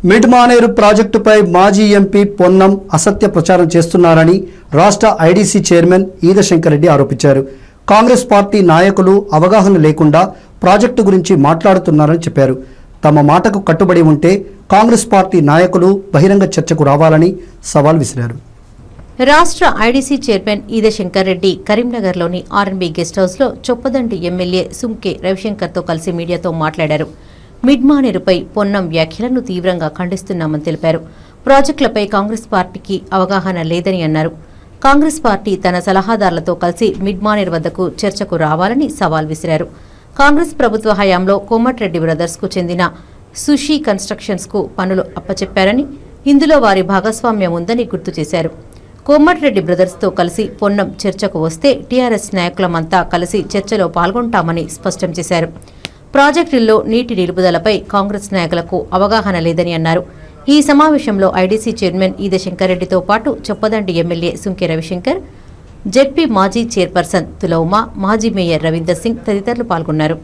mid Maneru ప్రాజెక్టుపై మాజీ MP Ponnam అసత్య ప్రచారం చేస్తున్నారని రాష్ట్ర ఐడీసీ చైర్మన్ ఈదశంకర్ రెడ్డి ఆరోపించారు కాంగ్రెస్ పార్టీ నాయకులు అవగాహన లేకుండా ప్రాజెక్టు గురించి మాట్లాడుతున్నారని చెప్పారు తమ మాటకు కట్టుబడి ఉంటే కాంగ్రెస్ పార్టీ నాయకులు బహిరంగ చర్చకు రావాలని సవాల్ విసిరారు రాష్ట్ర ఐడీసీ చైర్మన్ ఈదశంకర్ రెడ్డి కరీంనగర్లోని ఆర్ఎన్బీ గెస్ట్ హౌస్లో చొప్పదండి ఎమ్మెల్యే సుంకే రవిశంకర్తో కలిసి మీడియాతో మాట్లాడారు మిడ్మానేరుపై పొన్నం వ్యాఖ్యలను తీవ్రంగా ఖండిస్తున్నామని తెలిపారు ప్రాజెక్టులపై కాంగ్రెస్ పార్టీకి అవగాహన లేదని అన్నారు కాంగ్రెస్ పార్టీ తన సలహాదారులతో కలిసి మిడ్మానేరు వద్దకు చర్చకు రావాలని సవాల్ విసిరారు కాంగ్రెస్ ప్రభుత్వ హయాంలో కోమటిరెడ్డి బ్రదర్స్కు చెందిన సుషి కన్స్ట్రక్షన్స్కు పనులు అప్పచెప్పారని ఇందులో వారి భాగస్వామ్యం ఉందని గుర్తు చేశారు కోమటిరెడ్డి బ్రదర్స్తో కలిసి పొన్నం చర్చకు వస్తే టీఆర్ఎస్ నాయకులమంతా కలిసి చర్చలో పాల్గొంటామని స్పష్టం చేశారు ప్రాజెక్టుల్లో నీటి నిలుపుదలపై కాంగ్రెస్ నాయకులకు అవగాహన లేదని అన్నారు ఈ సమావేశంలో ఐడీసీ చైర్మన్ ఈద శంకర్రెడ్డితో పాటు చొప్పదండి ఎమ్మెల్యే సుంకె రవిశంకర్ జెడ్పీ మాజీ చైర్పర్సన్ తులౌమా మాజీ మేయర్ రవీందర్ సింగ్ తదితరులు పాల్గొన్నారు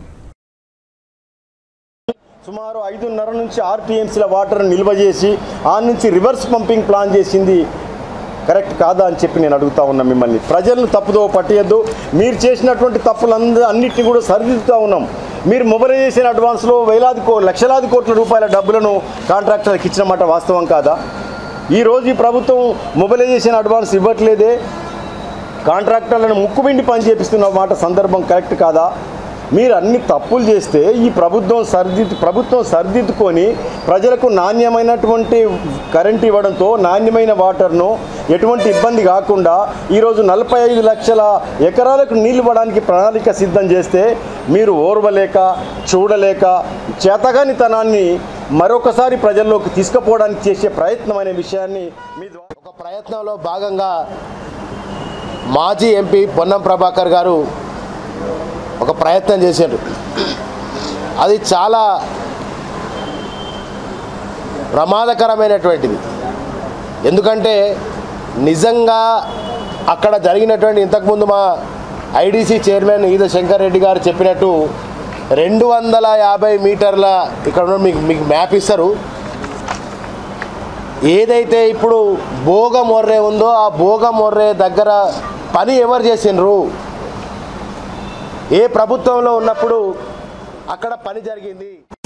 సుమారు ఐదున్నర నుంచి ఆరు టీఎంసీల వాటర్ నిల్వ చేసి ఆ నుంచి రివర్స్ పంపింగ్ ప్లాన్ చేసింది కరెక్ట్ కాదా అని చెప్పి నేను అడుగుతా ఉన్నా మిమ్మల్ని ప్రజలను తప్పుదో పట్టేయద్దు మీరు చేసినటువంటి తప్పులంద అన్నిటిని కూడా సరిదిద్దుతూ ఉన్నాం మీరు మొబిలైజేషన్ అడ్వాన్స్లో వేలాది కో లక్షలాది కోట్ల రూపాయల డబ్బులను కాంట్రాక్టర్లకు ఇచ్చినమాట వాస్తవం కాదా ఈరోజు ఈ ప్రభుత్వం మొబిలైజేషన్ అడ్వాన్స్ ఇవ్వట్లేదే కాంట్రాక్టర్లను ముక్కుబిండి పని చేపిస్తున్న మాట సందర్భం కరెక్ట్ కాదా మీరు అన్ని తప్పులు చేస్తే ఈ ప్రభుత్వం సరిదిద్దు ప్రభుత్వం సరిదిద్దుకొని ప్రజలకు నాణ్యమైనటువంటి కరెంట్ ఇవ్వడంతో నాణ్యమైన వాటర్ను ఎటువంటి ఇబ్బంది కాకుండా ఈరోజు నలభై ఐదు లక్షల ఎకరాలకు నీళ్ళు ఇవ్వడానికి ప్రణాళిక సిద్ధం చేస్తే మీరు ఓర్వలేక చూడలేక చేతగానితనాన్ని మరొకసారి ప్రజల్లోకి తీసుకుపోవడానికి చేసే ప్రయత్నం అనే విషయాన్ని మీ ద్వారా ఒక ప్రయత్నంలో భాగంగా మాజీ ఎంపీ పొన్నం ప్రభాకర్ గారు ఒక ప్రయత్నం చేశారు అది చాలా ప్రమాదకరమైనటువంటిది ఎందుకంటే నిజంగా అక్కడ జరిగినటువంటి ఇంతకుముందు మా ఐడీసీ చైర్మన్ ఈద శంకర్ రెడ్డి గారు చెప్పినట్టు రెండు వందల యాభై మీటర్ల ఇక్కడ ఉన్న మీకు మీకు మ్యాప్ ఇస్తారు ఏదైతే ఇప్పుడు భోగ మొర్రే ఉందో ఆ భోగ మొర్రే దగ్గర పని ఎవరు చేసిండ్రు ఏ ప్రభుత్వంలో ఉన్నప్పుడు అక్కడ పని జరిగింది